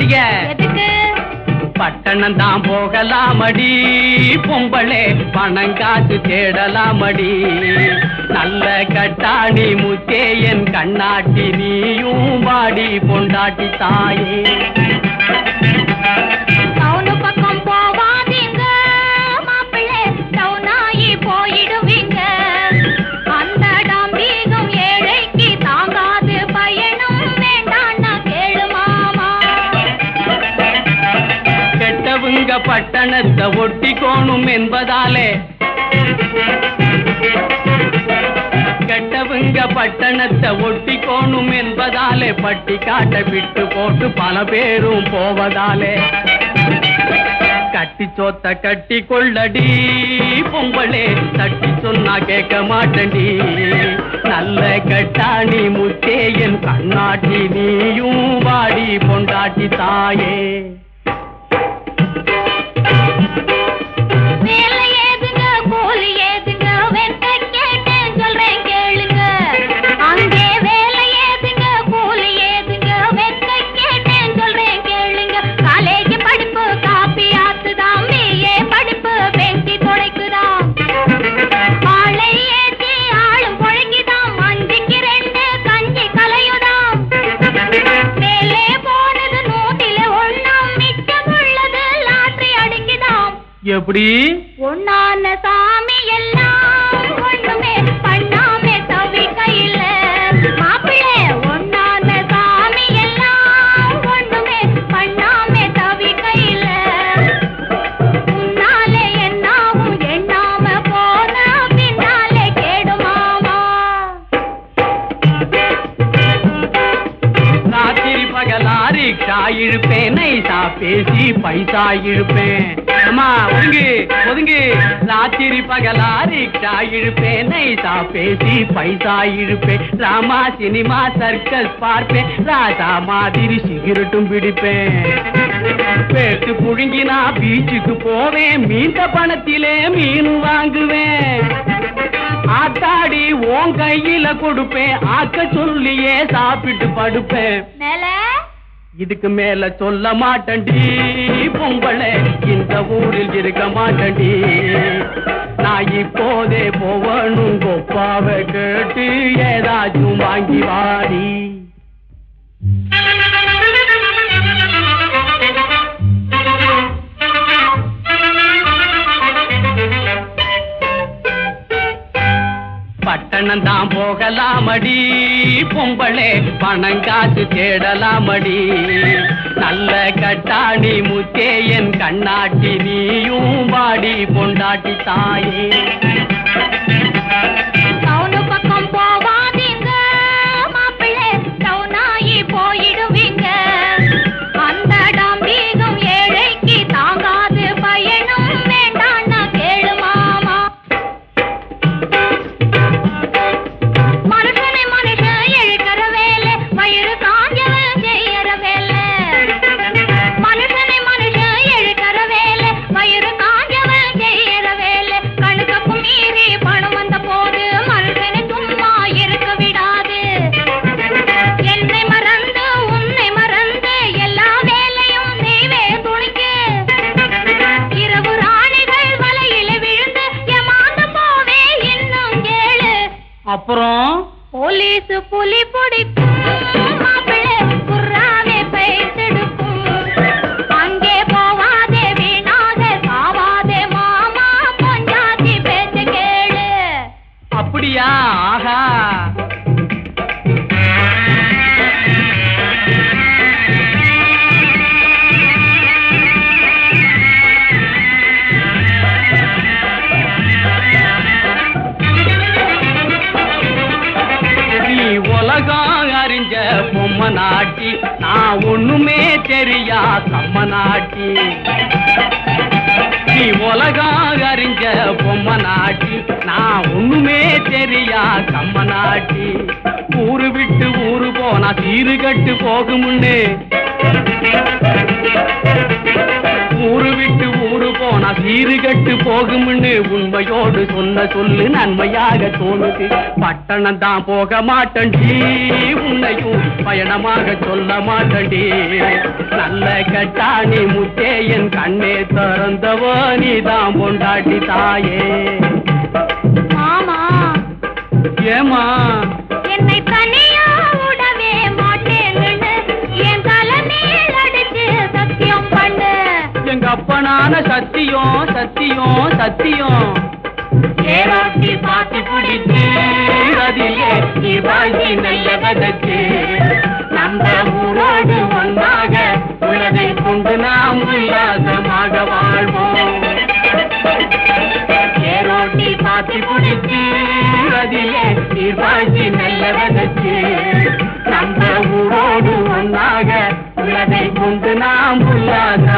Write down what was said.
கட்டிக்க எதுக்கு பட்டணம் தான் போகலாமடி பொம்பளே பணம் காசு தேடலாமடி நல்ல கட்டாணி முத்தே என் கண்ணாட்டி நீயும் வாடி பொண்டாட்டி தாயே டவுனு பக்கம் போவாதீங்க மாப்பிள்ளை டவுனாயி போயிடுவீங்க அந்த டாம்பீகம் ஏழைக்கு தாங்காது பயணம் வேண்டான்னா கேளு மாமா கெட்டவங்க பட்டணத்தை ஒட்டிக்கோணும் என்பதாலே கெட்டவங்க பட்டணத்தை ஒட்டிக்கோணும் என்பதாலே பட்டி காட்ட விட்டு போட்டு பல பேரும் போவதாலே கட்டி சோத்த கட்டி கொள்ளடி பொம்பளே தட்டி சொன்னா கேட்க மாட்டேன்டி நல்ல கட்டாணி முத்தே என் கண்ணாட்டி நீயும் வாடி பொண்டாட்டி தாயே வேலை ஏதுங்க கூலி ஏதுங்க வெட்ட கேட்டேன் சொல்றேன் கேளுங்க அங்கே வேலை ஏதுங்க கூலி ஏதுங்க வெட்ட கேட்டேன் சொல்றேன் கேளுங்க காலேஜ் படிப்பு காப்பி ஆத்துதாம் பிஏ படிப்பு பெஞ்சி துடைக்குதாம் ஆளை ஏத்தி ஆளும் பொழங்கிதாம் அஞ்சுக்கு ரெண்டு கஞ்சி கலையுதாம் மேலே போனது நூத்தில ஒண்ணாம் மிச்சம் உள்ளது லாட்டரி அடிக்குதாம் எப்படி ஒண்ணான சாமி எல்லாம் ஒண்ணுமே பண்ணாமே தவிக்கையில மாப்பிள்ளை ஒண்ணான சாமி எல்லாம் ஒண்ணுமே பண்ணாமே தவிக்கையில முன்னாலே என்னாவும் எண்ணாம போன பின்னாலே கேடுமாமா ராத்திரி பகலா ரிக்ஷா இழுப்பேன் நைசா பேசி பைசா இழுப்பேன் அம்மா ஒதுங்கு ஒதுங்கு ராத்திரி பகலா ரிக்ஷா இழுப்பேன் நைசா பேசி பைசா இழுப்பேன் ராமா சினிமா சர்க்கஸ் பார்ப்பேன் ராஜா மாதிரி சிகரெட்டும் பிடிப்பேன் பேட்டு புழுங்கினா பீச்சுக்கு போவேன் மீந்த பணத்திலே மீன் வாங்குவேன் ஆத்தாடி உன் கையில கொடுப்பேன் ஆக்க சொல்லியே சாப்பிட்டு படுப்பேன் மேல இதுக்கு மேல சொல்ல மாட்டேன்டி பொம்பளை இந்த ஊரில் இருக்க மாட்டேன்டி நான் இப்போதே போவணும் கொப்பாவை கேட்டு ஏதாச்சும் வாங்கி வாடி பட்டணம் தான் போகலாமடி பொம்பளே பணம் காசு தேடலாமடி நல்ல கட்டாணி முத்தே என் கண்ணாட்டி நீயும் வாடி பொண்டாட்டி தாயே டவுனு பக்கம் போவாதீங்க மாப்பிள்ளை டவுனாயி போயிடுவீங்க அந்த டாம்பீகம் ஏழைக்கு தாங்காது பயணம் வேண்டான்னா கேளு மாமா மனுஷனை மனுஷன் இழுக்கிற வேலை வயிறு காஞ்சவன் செய்யற வேலை மனுஷனை மனுஷன் இழுக்கிற வேலை வயிறு காஞ்சவன் செய்யற வேலை கணக்குக்கு மீறி பணம் வந்த போது மனுஷனை சும்மா இருக்க விடாது என்னை மறந்து உன்னை மறந்து எல்லா வேலையும் செய்வே துணிக்கு இரவு ராணிகள் வலையில விழுந்து ஏமாந்து போவே இன்னும் கேளு அப்புறம் போலீஸ் புலி பிடிக்கும் மாப்பிள்ளை குர்ராவே பைத்தெடுக்கும் அங்கே போவாதே வீணாக சாவாதே மாமா பொஞ்சாதி பேச்சு கேளு அப்படியா ஆஹா நீ உலகம் அறிஞ்ச பொம்மை நாட்டி நான் ஒண்ணுமே தெரியா கம்ம நாட்டி நீ உலகம் அறிஞ்ச பொம்மை நாட்டி நான் ஒண்ணுமே தெரியா கம்ம நாட்டி ஊரு விட்டு ஊரு போனா சீரு கட்டு போகும் முன்னே ஊரு விட்டு ஊரு போ போனா சீரு கட்டு போகும்னு உண்மையோடு சொன்ன சொல்லு நன்மையாக தோணுது பட்டணம் தான் போக மாட்டேன்டி உன்னையும் பயணமாக சொல்ல மாட்டேன்டி நல்ல கட்டாணி முத்தே என் கண்ணே திறந்தவோ நீதான் பொண்டாட்டி தாயே மாமா ஏமா என்னை தனியா விடவே மாட்டேன்னு என் தலைமையில் அடிச்சு சத்தியம் பண்ணு எங்க அப்பனான சத்தியம் சத்தியம் சத்தியம் ஏரோட்டி பாத்தி பிடிச்சு அதிலே நீ வாழ்க்கை நல்ல விதச்சு நம்ம ஊரோடு ஒன்றாக உள்ளதை கொண்டு நாம் உல்லாசமாக வாழ்வோம் ஏரோட்டி பாத்தி பிடிச்சு அதிலே நீ வாழ்க்கை நல்ல விதச்சு நம்ம ஊரோடு ஒன்றாக உள்ளதை கொண்டு நாம் உல்லாச